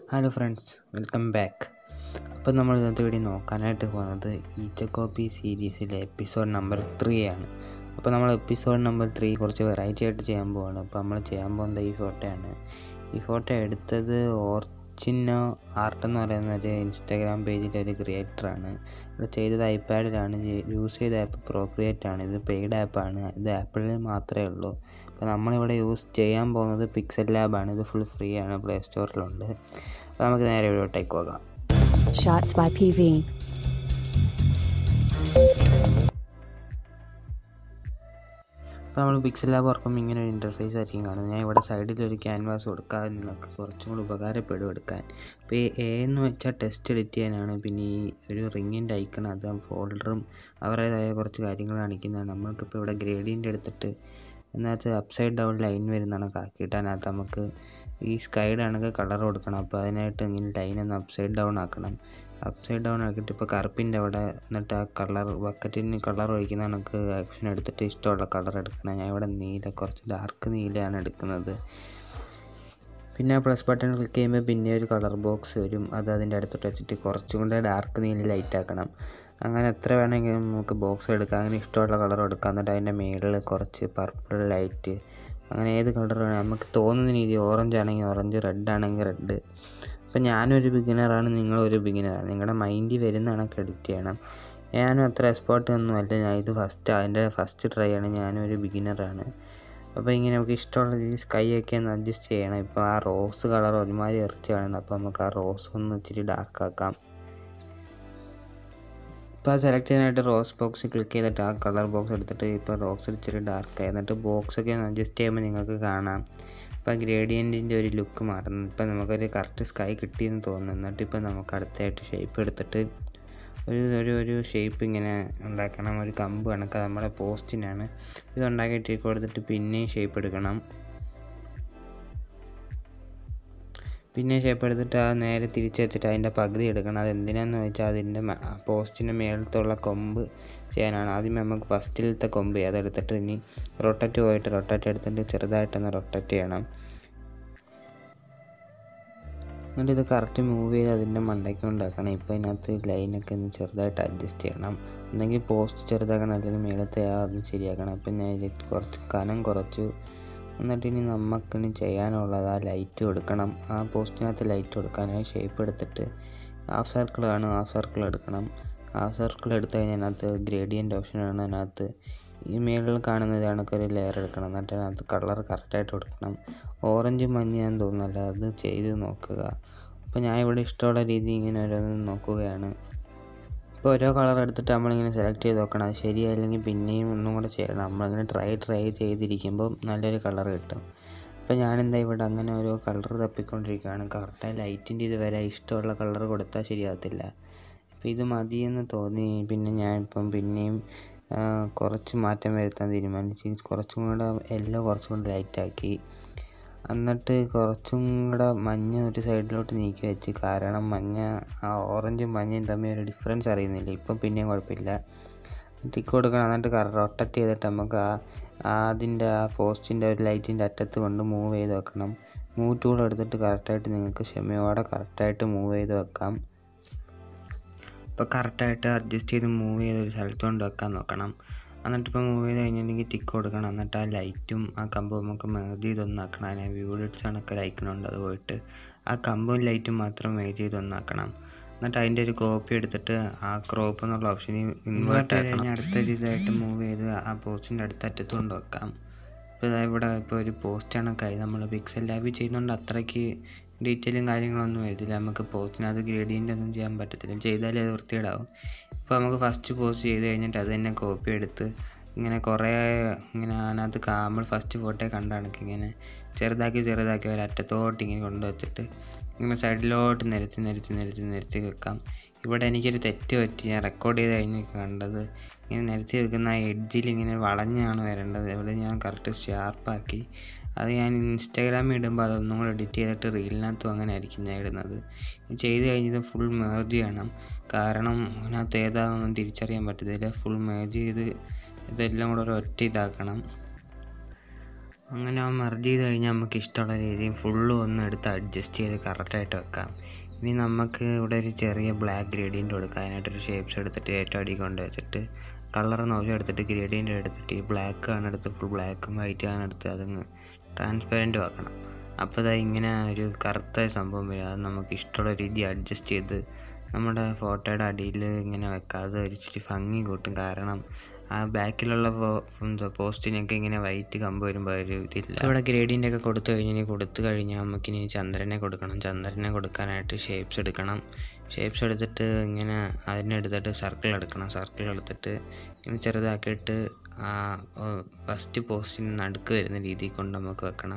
Hello friends welcome back അപ്പോൾ നമ്മൾ ഇന്നത്തെ വീഡിയോ നോക്കാനായിട്ട് പോകുന്നത് ഈച്ച കോപ്പി സീരീസിലെ എപ്പിസോഡ് നമ്പർ ത്രീ ആണ് അപ്പോൾ നമ്മൾ എപ്പിസോഡ് നമ്പർ ത്രീ കുറച്ച് വെറൈറ്റി ആയിട്ട് ചെയ്യാൻ പോവാണ് അപ്പോൾ നമ്മൾ ചെയ്യാൻ പോകുന്നത് ഈ ഫോട്ടോയാണ് ഈ ഫോട്ടോ എടുത്തത് ഓർച്ചിനോ ആർട്ട് എന്ന് പറയുന്ന ഒരു ഇൻസ്റ്റാഗ്രാം പേജിലെ ഒരു ക്രിയേറ്ററാണ് ഇവിടെ ചെയ്തത് ഐപാഡിലാണ് യൂസ് ചെയ്ത ആപ്പ് പ്രോക്രിയേറ്റ് ആണ് ഇത് പെയ്ഡ് ആപ്പാണ് ഇത് ആപ്പിളിൽ മാത്രമേ ഉള്ളൂ അപ്പോൾ നമ്മളിവിടെ യൂസ് ചെയ്യാൻ പോകുന്നത് പിക്സൽ ലാബാണ് ഇത് ഫുൾ ഫ്രീ ആണ് പ്ലേ സ്റ്റോറിലുണ്ട് അപ്പോൾ നമുക്ക് നേരെ ഇവിടോട്ടേക്ക് പോകാം Shots by PV. അപ്പോൾ നമ്മൾ പിക്സൽ ലാബ് ഓർക്കുമ്പോൾ ഇങ്ങനെ ഒരു ഇൻ്റർഫേസ് ആയിരിക്കും കാണുന്നത് ഞാൻ ഇവിടെ സൈഡിൽ ഒരു ക്യാൻവാസ് കൊടുക്കാൻ നിങ്ങൾക്ക് കുറച്ചും കൂടി ഉപകാരപ്പെടും എടുക്കാൻ ഇപ്പോൾ ഈ എ എന്ന് വെച്ചാൽ ടെസ്റ്റ് എഡിറ്റ് ചെയ്യാനാണ് പിന്നെ ഈ ഒരു റിങ്ങിൻ്റെ ഐക്കൺ അത് ഫോൾഡറും അവരുടേതായ കുറച്ച് കാര്യങ്ങൾ കാണിക്കുന്നതാണ് നമ്മൾക്കിപ്പോൾ ഇവിടെ ഗ്രേഡിയൻ്റ് എടുത്തിട്ട് അതിനകത്ത് അപ്സൈഡ് ഡൗൺ ലൈൻ വരുന്നതാണ് കാക്കിയിട്ട് അതിനകത്ത് നമുക്ക് ഈ സ്കൈഡ് ആണെങ്കിൽ കളർ കൊടുക്കണം അപ്പോൾ അതിനായിട്ട് ഇങ്ങനെ ലൈൻ ഒന്ന് അപ്സൈഡ് ഡൗൺ ആക്കണം അപ്സൈഡ് ഡൗൺ ആക്കിയിട്ട് ഇപ്പോൾ കറുപ്പിൻ്റെ അവിടെ എന്നിട്ട് ആ കളർ ബക്കറ്റിന് കളർ ഒഴിക്കുന്ന കണക്ക് ആക്ഷൻ എടുത്തിട്ട് ഇഷ്ടമുള്ള കളർ എടുക്കണം ഞാൻ ഇവിടെ നീല കുറച്ച് ഡാർക്ക് നീലയാണ് എടുക്കുന്നത് പിന്നെ പ്ലസ് ബട്ടൺ ക്ലിക്ക് ചെയ്യുമ്പോൾ പിന്നെ ഒരു കളർ ബോക്സ് വരും അത് അതിൻ്റെ അടുത്തോട്ട് വെച്ചിട്ട് കുറച്ചും കൂടെ ഡാർക്ക് നീല ലൈറ്റ് ആക്കണം അങ്ങനെ എത്ര വേണമെങ്കിലും നമുക്ക് ബോക്സ് എടുക്കാം അങ്ങനെ ഇഷ്ടമുള്ള കളർ എടുക്കാം എന്നിട്ട് അതിൻ്റെ മുകളിൽ കുറച്ച് പർപ്പിൾ ലൈറ്റ് അങ്ങനെ ഏത് കളർ വേണം നമുക്ക് തോന്നുന്ന രീതി ഓറഞ്ച് ആണെങ്കിൽ ഓറഞ്ച് റെഡ് ആണെങ്കിൽ റെഡ് അപ്പം ഞാനൊരു ബിഗിനറാണ് നിങ്ങളൊരു ബിഗിനറാണ് നിങ്ങളുടെ മൈൻഡിൽ വരുന്ന കണക്ക് എഡിറ്റ് ചെയ്യണം ഞാനും അത്ര എക്സ്പേർട്ട് ഒന്നും അല്ല ഞാൻ ഇത് ഫസ്റ്റ് അതിൻ്റെ ഫസ്റ്റ് ട്രൈ ആണ് ഞാനൊരു ബിഗിനറാണ് അപ്പോൾ ഇങ്ങനെ നമുക്ക് ഇഷ്ടമുള്ള രീതിയിൽ സ്കൈ ഒക്കെ ഒന്ന് അഡ്ജസ്റ്റ് ചെയ്യണം ഇപ്പോൾ ആ റോസ് കളർ ഒരുമാതിരി എറിച്ച് കാണുന്നത് അപ്പോൾ നമുക്ക് ആ റോസ് ഒന്ന് ഇച്ചിരി ഡാർക്ക് ആക്കാം ഇപ്പോൾ ആ സെലക്ട് ചെയ്യാനായിട്ട് റോസ് ബോക്സ് ക്ലിക്ക് ചെയ്തിട്ട് ആ കളർ ബോക്സ് എടുത്തിട്ട് ഇപ്പോൾ റോസ് ഇച്ചിരി ഡാർക്കായി എന്നിട്ട് ബോക്സ് ഒക്കെ ഒന്ന് അഡ്ജസ്റ്റ് ചെയ്യുമ്പോൾ നിങ്ങൾക്ക് കാണാം ഇപ്പോൾ ഗ്രേഡിയൻറ്റിൻ്റെ ഒരു ലുക്ക് മാറുന്നു ഇപ്പോൾ നമുക്കൊരു കറക്റ്റ് സ്കൈ കിട്ടിയെന്ന് തോന്നുന്നു എന്നിട്ട് ഇപ്പോൾ നമുക്ക് അടുത്തായിട്ട് ഷേപ്പ് എടുത്തിട്ട് ഒരു ഒരു ഒരു ഷേപ്പ് ഇങ്ങനെ ഉണ്ടാക്കണം ഒരു കമ്പ് കണക്ക് നമ്മുടെ പോസ്റ്റിനാണ് ഇത് ഉണ്ടാക്കിയിട്ട് കൊടുത്തിട്ട് പിന്നെയും ഷേപ്പ് എടുക്കണം പിന്നെ ഷേപ്പ് എടുത്തിട്ട് ആ നേരെ തിരിച്ച് വെച്ചിട്ട് അതിൻ്റെ പകുതി എടുക്കണം അത് എന്തിനാന്ന് വെച്ചാൽ അതിൻ്റെ പോസ്റ്റിൻ്റെ മേളത്തുള്ള കൊമ്പ് ചെയ്യാനാണ് ആദ്യം നമുക്ക് ഫസ്റ്റിലത്തെ കൊമ്പ് ചെയ്യാം അതെടുത്തിട്ട് ഇനി റൊട്ടറ്റ് പോയിട്ട് റൊട്ടറ്റ് എടുത്തിട്ട് ചെറുതായിട്ടൊന്ന് റൊട്ടറ്റ് ചെയ്യണം എന്നിട്ട് ഇത് കറക്റ്റ് മൂവ് ചെയ്ത് അതിൻ്റെ മണ്ടയ്ക്ക് ഉണ്ടാക്കണം ഇപ്പോൾ ഇതിനകത്ത് ലൈനൊക്കെ ഒന്ന് ചെറുതായിട്ട് അഡ്ജസ്റ്റ് ചെയ്യണം അല്ലെങ്കിൽ പോസ്റ്റ് ചെറുതാക്കണം അല്ലെങ്കിൽ മേളത്തെ ആ അത് ശരിയാക്കണം ഇപ്പം ഞാൻ ഇത് കുറച്ച് കനം കുറച്ചു എന്നിട്ട് ഇനി നമുക്കിനി ചെയ്യാനുള്ളത് ആ ലൈറ്റ് കൊടുക്കണം ആ പോസ്റ്റിനകത്ത് ലൈറ്റ് കൊടുക്കാനായി ഷേപ്പ് എടുത്തിട്ട് ഹാഫ് സർക്കിൾ ആണ് ഹാഫ് സർക്കിൾ എടുക്കണം ഹാഫ് സർക്കിൾ എടുത്ത് കഴിഞ്ഞാൽ അതിനകത്ത് ഗ്രേഡിയൻ്റ് ഓപ്ഷനാണ് അതിനകത്ത് ഈ മേളിൽ കാണുന്ന കണക്കൊരു ലെയർ എടുക്കണം എന്നിട്ട് അതിനകത്ത് കളർ കറക്റ്റായിട്ട് കൊടുക്കണം ഓറഞ്ച് മഞ്ഞയാന്ന് തോന്നുന്നല്ല അത് ചെയ്ത് നോക്കുക അപ്പോൾ ഞാൻ ഇവിടെ ഇഷ്ടമുള്ള രീതി ഇങ്ങനെ ഓരോന്ന് നോക്കുകയാണ് ഇപ്പോൾ ഓരോ കളർ എടുത്തിട്ട് നമ്മളിങ്ങനെ സെലക്ട് ചെയ്ത് നോക്കണം അത് ശരിയായില്ലെങ്കിൽ പിന്നെയും ഒന്നും കൂടെ ചെയ്യണം നമ്മളിങ്ങനെ ട്രൈ ട്രൈ ചെയ്തിരിക്കുമ്പോൾ നല്ലൊരു കളർ കിട്ടും അപ്പോൾ ഞാനെന്താ ഇവിടെ അങ്ങനെ ഓരോ കളർ തപ്പിക്കൊണ്ടിരിക്കുകയാണ് കറക്റ്റായി ലൈറ്റിൻ്റെ ഇത് വരെ ഇഷ്ടമുള്ള കളർ കൊടുത്താൽ ശരിയാകത്തില്ല അപ്പോൾ ഇത് മതിയെന്ന് തോന്നി പിന്നെ ഞാൻ ഇപ്പം പിന്നെയും കുറച്ച് മാറ്റം വരുത്താൻ തീരുമാനിച്ച് കുറച്ചും കൂടെ യെല്ലോ കുറച്ചും കൂടെ ലൈറ്റാക്കി എന്നിട്ട് കുറച്ചും കൂടെ മഞ്ഞ ഒരു സൈഡിലോട്ട് നീക്കി വെച്ച് കാരണം മഞ്ഞ ആ ഓറഞ്ചും മഞ്ഞയും തമ്മിൽ ഒരു ഡിഫറൻസ് അറിയുന്നില്ല ഇപ്പം പിന്നെയും കുഴപ്പമില്ല ടിക്ക് കൊടുക്കണം എന്നിട്ട് റൊട്ടറ്റ് ചെയ്തിട്ട് നമുക്ക് ആ അതിൻ്റെ ആ പോസ്റ്റിൻ്റെ ഒരു ലൈറ്റിൻ്റെ അറ്റത്ത് കൊണ്ട് മൂവ് ചെയ്ത് വെക്കണം മൂവ് ടൂൾ എടുത്തിട്ട് കറക്റ്റായിട്ട് നിങ്ങൾക്ക് ക്ഷമയോടെ കറക്റ്റായിട്ട് മൂവ് ചെയ്ത് വെക്കാം ഇപ്പോൾ കറക്റ്റായിട്ട് അഡ്ജസ്റ്റ് ചെയ്ത് മൂവ് ചെയ്ത് ഒരു സ്ഥലത്ത് കൊണ്ട് വെക്കാൻ നോക്കണം എന്നിട്ട് ഇപ്പോൾ മൂവ് ചെയ്ത് കഴിഞ്ഞിട്ടുണ്ടെങ്കിൽ ടിക്ക് കൊടുക്കണം എന്നിട്ട് ആ ലൈറ്റും ആ കമ്പും നമുക്ക് മേജ് ചെയ്തൊന്നാക്കണം അതിനെ വ്യൂഡിറ്റ്സ് കണക്ക് ലൈക്കണുണ്ട് അത് പോയിട്ട് ആ കമ്പും ലൈറ്റും മാത്രം മേജ് ചെയ്തൊന്നാക്കണം എന്നിട്ട് അതിൻ്റെ ഒരു കോപ്പി എടുത്തിട്ട് ആ ക്രോപ്പ് എന്നുള്ള ഓപ്ഷനിൽ ഇൻവേർട്ട് ചെയ്ത് കഴിഞ്ഞാൽ അടുത്ത ഇതായിട്ട് മൂവ് ചെയ്ത് ആ പോസ്റ്റിൻ്റെ അടുത്ത അറ്റത്ത് കൊണ്ട് വെക്കാം ഇപ്പോൾ ഇതാ ഇവിടെ ഇപ്പോൾ ഒരു പോസ്റ്റ് കണക്കായി നമ്മൾ പിക്സൽ ലാബിൽ ചെയ്യുന്നതുകൊണ്ട് അത്രയ്ക്ക് ഡീറ്റെയിലും കാര്യങ്ങളൊന്നും വരത്തില്ല നമുക്ക് പോസ്റ്റിനകത്ത് ഗ്രേഡിയൻ്റ് ഒന്നും ചെയ്യാൻ പറ്റത്തില്ല ചെയ്താലേ അത് വൃത്തികേടാവും ഇപ്പോൾ നമുക്ക് ഫസ്റ്റ് പോസ്റ്റ് ചെയ്ത് കഴിഞ്ഞിട്ട് അത് തന്നെ കോപ്പി എടുത്ത് ഇങ്ങനെ കുറേ ഇങ്ങനെ അതിനകത്ത് നമ്മൾ ഫസ്റ്റ് ഫോട്ടോ കണ്ടാണ് ഇങ്ങനെ ചെറുതാക്കി ചെറുതാക്കി ഒരു അറ്റത്തോട്ട് ഇങ്ങനെ കൊണ്ടുവച്ചിട്ട് ഇങ്ങനെ സൈഡിലോട്ട് നിരത്തി നിരത്തി നിരത്തി നിരത്തി വെക്കാം ഇവിടെ എനിക്കൊരു തെറ്റ് പറ്റി ഞാൻ റെക്കോർഡ് ചെയ്ത് കഴിഞ്ഞ് കണ്ടത് ഇങ്ങനെ നിരത്തി വെക്കുന്ന ആ എഡ്ജിൽ ഇങ്ങനെ വളഞ്ഞാണ് വരേണ്ടത് ഇവിടെ ഞാൻ കറക്റ്റ് ഷാർപ്പാക്കി അത് ഞാൻ ഇൻസ്റ്റാഗ്രാമിൽ ഇടുമ്പോൾ അതൊന്നും കൂടെ എഡിറ്റ് ചെയ്തിട്ട് റീലിനകത്തും അങ്ങനെ ആയിരിക്കും ഞാൻ ഇടുന്നത് ഇത് ചെയ്ത് കഴിഞ്ഞത് ഫുൾ മേർജ് ചെയ്യണം കാരണം അതിനകത്ത് ഏതാണെന്നൊന്നും തിരിച്ചറിയാൻ പറ്റത്തില്ല ഫുൾ മേർജ് ചെയ്ത് ഇതെല്ലാം കൂടെ ഒരു ഒറ്റ ഇതാക്കണം അങ്ങനെ ആ മെർജ് ചെയ്ത് കഴിഞ്ഞാൽ നമുക്ക് ഇഷ്ടമുള്ള രീതിയിൽ ഫുള്ളും ഒന്ന് എടുത്ത് അഡ്ജസ്റ്റ് ചെയ്ത് കറക്റ്റായിട്ട് വെക്കാം ഇനി നമുക്ക് ഇവിടെ ഒരു ചെറിയ ബ്ലാക്ക് ഗ്രേഡിയൻ്റ് കൊടുക്കാം അതിനായിട്ടൊരു ഷേപ്സ് എടുത്തിട്ട് ഏറ്റവും അടി കൊണ്ട് വെച്ചിട്ട് കളർ നോക്കി എടുത്തിട്ട് ഗ്രേഡിയൻ്റ് എടുത്തിട്ട് ഈ ബ്ലാക്ക് ആണ് എടുത്ത് ഫുൾ ബ്ലാക്കും വൈറ്റ് ആണ് എടുത്ത് അതങ്ങ് ട്രാൻസ്പെറൻറ്റ് ആക്കണം അപ്പോൾ ഇതാ ഇങ്ങനെ ഒരു കറുത്ത സംഭവം വരും അത് നമുക്ക് ഇഷ്ടമുള്ള രീതി അഡ്ജസ്റ്റ് ചെയ്ത് നമ്മുടെ ഫോട്ടോയുടെ അടിയിൽ ഇങ്ങനെ വെക്കാതെ ഒരു ഇച്ചിരി ഭംഗി കൂട്ടും കാരണം ആ ബാക്കിലുള്ള എന്താ പോസ്റ്റിനൊക്കെ ഇങ്ങനെ വൈറ്റ് കമ്പ് വരുമ്പോൾ ഒരു ഇതില്ല ഇവിടെ ഗ്രേഡിയൻ്റ് ഒക്കെ കൊടുത്തു കഴിഞ്ഞാൽ ഇനി കൊടുത്തു കഴിഞ്ഞാൽ നമുക്കിനി ചന്ദ്രനെ കൊടുക്കണം ചന്ദ്രനെ കൊടുക്കാനായിട്ട് ഷേപ്സ് എടുക്കണം ഷേപ്സ് എടുത്തിട്ട് ഇങ്ങനെ അതിനെടുത്തിട്ട് സർക്കിൾ എടുക്കണം സർക്കിൾ എടുത്തിട്ട് ഇങ്ങനെ ചെറുതാക്കിയിട്ട് ആ ഫസ്റ്റ് പോസ്റ്റിന് നടുക്ക് വരുന്ന രീതിയിൽ കൊണ്ട് നമുക്ക് വെക്കണം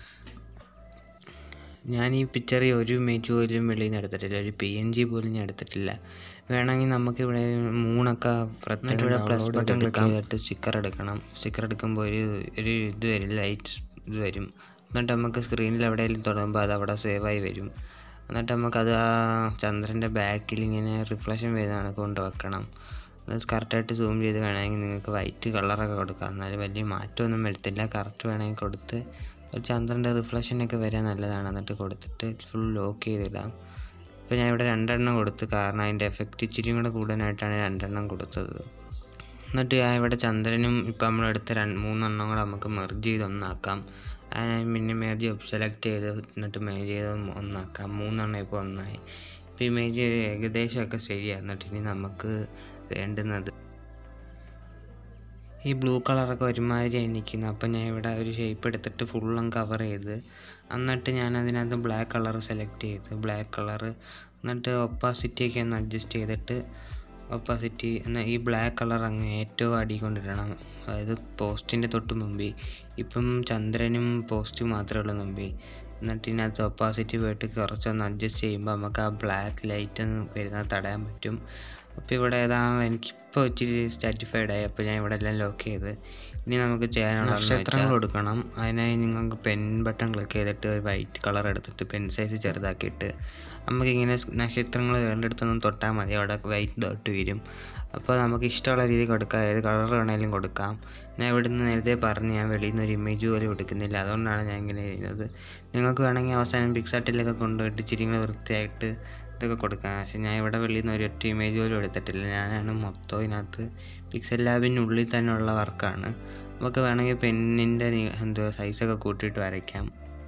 ഞാൻ ഈ പിക്ചറിൽ ഒരു ഇമേജ് പോലും വെളിയിൽ നിന്ന് എടുത്തിട്ടില്ല ഒരു പി എൻ ജി പോലും ഞാൻ എടുത്തിട്ടില്ല വേണമെങ്കിൽ നമുക്കിവിടെ മൂണൊക്കെ പ്രത്യേകം ഇവിടെ പ്ലസ് ബട്ടൺ ക്ലിക്ക് ചെയ്തിട്ട് സ്റ്റിക്കർ എടുക്കണം സ്റ്റിക്കർ എടുക്കുമ്പോൾ ഒരു ഒരു ഇത് വരും ലൈറ്റ് ഇത് വരും എന്നിട്ട് നമുക്ക് സ്ക്രീനിൽ എവിടെയെങ്കിലും തുടങ്ങുമ്പോൾ അത് അവിടെ സേവ് ആയി വരും എന്നിട്ട് നമുക്കത് ആ ചന്ദ്രൻ്റെ ബാക്കിൽ ഇങ്ങനെ റിഫ്ലക്ഷൻ വരുന്നതാണ് കൊണ്ട് വെക്കണം അത് കറക്റ്റായിട്ട് സൂം ചെയ്ത് വേണമെങ്കിൽ നിങ്ങൾക്ക് വൈറ്റ് കളറൊക്കെ കൊടുക്കാം എന്നാലും വലിയ മാറ്റമൊന്നും വരത്തില്ല കറക്റ്റ് വേണമെങ്കിൽ കൊടുത്ത് ഒരു ചന്ദ്രൻ്റെ റിഫ്ലക്ഷനൊക്കെ വരാൻ നല്ലതാണ് എന്നിട്ട് കൊടുത്തിട്ട് ഫുൾ ലോക്ക് ചെയ്തിടാം ഇപ്പോൾ ഞാൻ ഇവിടെ രണ്ടെണ്ണം കൊടുത്ത് കാരണം അതിൻ്റെ എഫക്റ്റ് ഇച്ചിരി കൂടെ കൂടുതലായിട്ടാണ് രണ്ടെണ്ണം കൊടുത്തത് എന്നിട്ട് ഞാൻ ഇവിടെ ചന്ദ്രനും ഇപ്പം നമ്മളെടുത്ത രണ്ട് മൂന്നെണ്ണം കൂടെ നമുക്ക് മെർജ് ചെയ്ത് ഒന്നാക്കാം അതിനായി പിന്നെ മേജ് സെലക്ട് ചെയ്ത് എന്നിട്ട് മേജ് ചെയ്ത് ഒന്നാക്കാം മൂന്നെണ്ണം ഇപ്പോൾ ഒന്നായി ഇപ്പോൾ ഇമേജ് ഏകദേശമൊക്കെ ശരിയാണ് എന്നിട്ട് ഇനി നമുക്ക് വേണ്ടുന്നത് ഈ ബ്ലൂ കളറൊക്കെ ഒരുമാതിരിയായി നിൽക്കുന്നത് അപ്പം ഞാൻ ഇവിടെ ഒരു ഷേപ്പ് എടുത്തിട്ട് ഫുള്ളും കവർ ചെയ്ത് എന്നിട്ട് ഞാൻ അതിനകത്ത് ബ്ലാക്ക് കളർ സെലക്ട് ചെയ്ത് ബ്ലാക്ക് കളർ എന്നിട്ട് ഒപ്പാസിറ്റി ഒക്കെ ഒന്ന് അഡ്ജസ്റ്റ് ചെയ്തിട്ട് ഒപ്പാസിറ്റി എന്നാൽ ഈ ബ്ലാക്ക് കളർ അങ്ങ് ഏറ്റവും അടി കൊണ്ടിടണം അതായത് പോസ്റ്റിൻ്റെ തൊട്ട് മുമ്പിൽ ഇപ്പം ചന്ദ്രനും പോസ്റ്റും മാത്രമേ ഉള്ളൂ മുമ്പിൽ എന്നിട്ട് ഇതിനകത്ത് ഒപ്പാസിറ്റി പോയിട്ട് കുറച്ചൊന്ന് അഡ്ജസ്റ്റ് ചെയ്യുമ്പോൾ നമുക്ക് ആ ബ്ലാക്ക് ലൈറ്റ് ഒന്ന് വരുന്നത് തടയാൻ പറ്റും അപ്പോൾ ഇവിടെ ഏതാണ് എനിക്കിപ്പോൾ ഇച്ചിരി സാറ്റിസ്ഫൈഡ് ആയി അപ്പോൾ ഞാൻ ഇവിടെ എല്ലാം ലോക്ക് ചെയ്ത് ഇനി നമുക്ക് ചെയ്യാനുള്ള നക്ഷത്രങ്ങൾ കൊടുക്കണം അതിനായി നിങ്ങൾക്ക് പെൻ ബട്ടൺ ക്ലിക്ക് ചെയ്തിട്ട് ഒരു വൈറ്റ് കളർ എടുത്തിട്ട് പെൻ സൈസ് ചെറുതാക്കിയിട്ട് നമുക്കിങ്ങനെ നക്ഷത്രങ്ങൾ വേണ്ടിടത്തൊന്നും തൊട്ടാൽ മതി അവിടെ വൈറ്റ് ഡോട്ട് വരും അപ്പോൾ നമുക്ക് ഇഷ്ടമുള്ള രീതിയിൽ കൊടുക്കാം ഏത് കളർ വേണമെങ്കിലും കൊടുക്കാം ഞാൻ ഇവിടുന്ന് നേരത്തെ പറഞ്ഞ് ഞാൻ വെളിയിൽ നിന്ന് ഒരു ഇമേജ് പോലും എടുക്കുന്നില്ല അതുകൊണ്ടാണ് ഞാൻ ഇങ്ങനെ ചെയ്യുന്നത് നിങ്ങൾക്ക് വേണമെങ്കിൽ അവസാനം പിക്സാർട്ടിലൊക്കെ കൊണ്ടുപോയിട്ട് ഇച്ചിരി കൂടെ വൃത്തിയായിട്ട് ഇതൊക്കെ കൊടുക്കാം പക്ഷേ ഞാൻ ഇവിടെ വെളിയിൽ നിന്ന് ഒരു ഒറ്റ ഇമേജ് പോലും എടുത്തിട്ടില്ല ഞാനാണ് മൊത്തം ഇതിനകത്ത് പിക്സൽ ലാബിനുള്ളിൽ തന്നെ ഉള്ള വർക്കാണ് നമുക്ക് വേണമെങ്കിൽ പെന്നിൻ്റെ എന്തോ സൈസൊക്കെ കൂട്ടിയിട്ട് വരയ്ക്കാം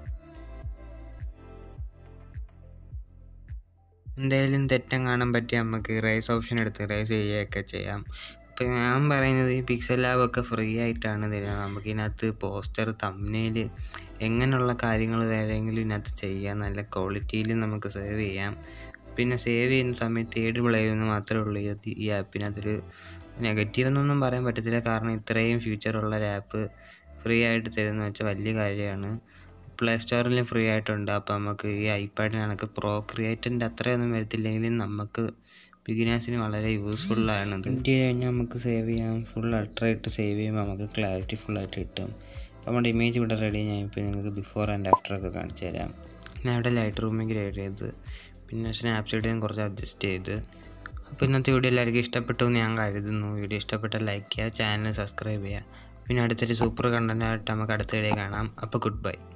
എന്തെങ്കിലും തെറ്റം കാണാൻ പറ്റി നമുക്ക് റൈസ് ഓപ്ഷൻ എടുത്ത് റൈസ് ചെയ്യുകയൊക്കെ ചെയ്യാം ഇപ്പം ഞാൻ പറയുന്നത് ഈ പിക്സൽ ലാബൊക്കെ ഫ്രീ ആയിട്ടാണ് തരുന്നത് നമുക്ക് ഇതിനകത്ത് പോസ്റ്റർ തമ്മിൽ എങ്ങനെയുള്ള കാര്യങ്ങൾ വേണമെങ്കിലും ഇതിനകത്ത് ചെയ്യാം നല്ല ക്വാളിറ്റിയിൽ നമുക്ക് സേവ് ചെയ്യാം പിന്നെ സേവ് ചെയ്യുന്ന സമയത്ത് ഏഴ് പ്ലേ എന്ന് മാത്രമേ ഉള്ളൂ ഈ ഈ ആപ്പിനകത്തൊരു നെഗറ്റീവ് എന്നൊന്നും പറയാൻ പറ്റത്തില്ല കാരണം ഇത്രയും ഫ്യൂച്ചറുള്ള ഒരു ആപ്പ് ഫ്രീ ആയിട്ട് തരുന്ന വെച്ചാൽ വലിയ കാര്യമാണ് പ്ലേ സ്റ്റോറിൽ ഫ്രീ ആയിട്ടുണ്ട് അപ്പോൾ നമുക്ക് ഈ ഐപാഡിനകത്ത് പ്രോ ക്രിയേറ്റിൻ്റെ അത്രയൊന്നും വരത്തില്ലെങ്കിലും നമുക്ക് ബിഗിനേഴ്സിന് വളരെ യൂസ്ഫുള്ളാണ് ഇത് ഇന്ത്യ കഴിഞ്ഞാൽ നമുക്ക് സേവ് ചെയ്യാം ഫുൾ അൾട്ര ഇട്ട് സേവ് ചെയ്യുമ്പോൾ നമുക്ക് ക്ലാരിറ്റി ഫുള്ളായിട്ട് കിട്ടും അപ്പോൾ നമ്മുടെ ഇമേജ് ഇവിടെ റെഡി ഞാൻ ഇപ്പോൾ നിങ്ങൾക്ക് ബിഫോർ ആൻഡ് ആഫ്റ്റർ ഒക്കെ കാണിച്ചു തരാം ഞാൻ ഇവിടെ ലൈറ്റ് റൂമിൽ ഗ്രേഡ് ചെയ്ത് പിന്നെ സ്നാപ്ചാറ്റിൽ കുറച്ച് അഡ്ജസ്റ്റ് ചെയ്ത് അപ്പോൾ ഇന്നത്തെ വീഡിയോ എല്ലാവർക്കും ഇഷ്ടപ്പെട്ടു എന്ന് ഞാൻ കരുതുന്നു വീഡിയോ ഇഷ്ടപ്പെട്ടാൽ ലൈക്ക് ചെയ്യുക ചാനൽ സബ്സ്ക്രൈബ് ചെയ്യുക പിന്നെ അടുത്തൊരു സൂപ്പർ കണ്ടൻറ്റായിട്ട് നമുക്ക് അടുത്ത വീഡിയോ കാണാം അപ്പോൾ ഗുഡ് ബൈ